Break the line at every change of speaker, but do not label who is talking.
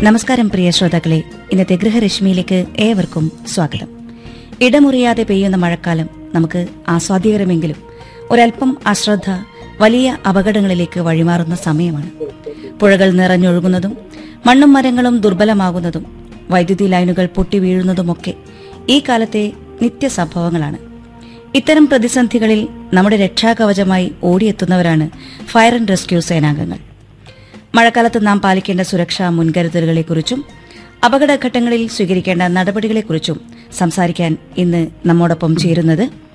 നമസ്കാരം പ്രിയ ശ്രോതാക്കളെ ഇന്നത്തെ ഗൃഹരശ്മിയിലേക്ക് ഏവർക്കും സ്വാഗതം ഇടമുറിയാതെ പെയ്യുന്ന മഴക്കാലം നമുക്ക് ആസ്വാദ്യകരമെങ്കിലും ഒരൽപ്പം അശ്രദ്ധ വലിയ അപകടങ്ങളിലേക്ക് വഴിമാറുന്ന സമയമാണ് പുഴകൾ നിറഞ്ഞൊഴുകുന്നതും മണ്ണും മരങ്ങളും ദുർബലമാകുന്നതും വൈദ്യുതി ലൈനുകൾ പൊട്ടി വീഴുന്നതുമൊക്കെ ഈ കാലത്തെ നിത്യസംഭവങ്ങളാണ് ഇത്തരം പ്രതിസന്ധികളിൽ നമ്മുടെ രക്ഷാകവചമായി ഓടിയെത്തുന്നവരാണ് ഫയർ ആൻഡ് റെസ്ക്യൂ സേനാംഗങ്ങൾ മഴക്കാലത്ത് നാം പാലിക്കേണ്ട സുരക്ഷാ മുൻകരുതലുകളെക്കുറിച്ചും അപകടഘട്ടങ്ങളിൽ സ്വീകരിക്കേണ്ട നടപടികളെക്കുറിച്ചും സംസാരിക്കാൻ ഇന്ന് നമ്മോടൊപ്പം ചേരുന്നത്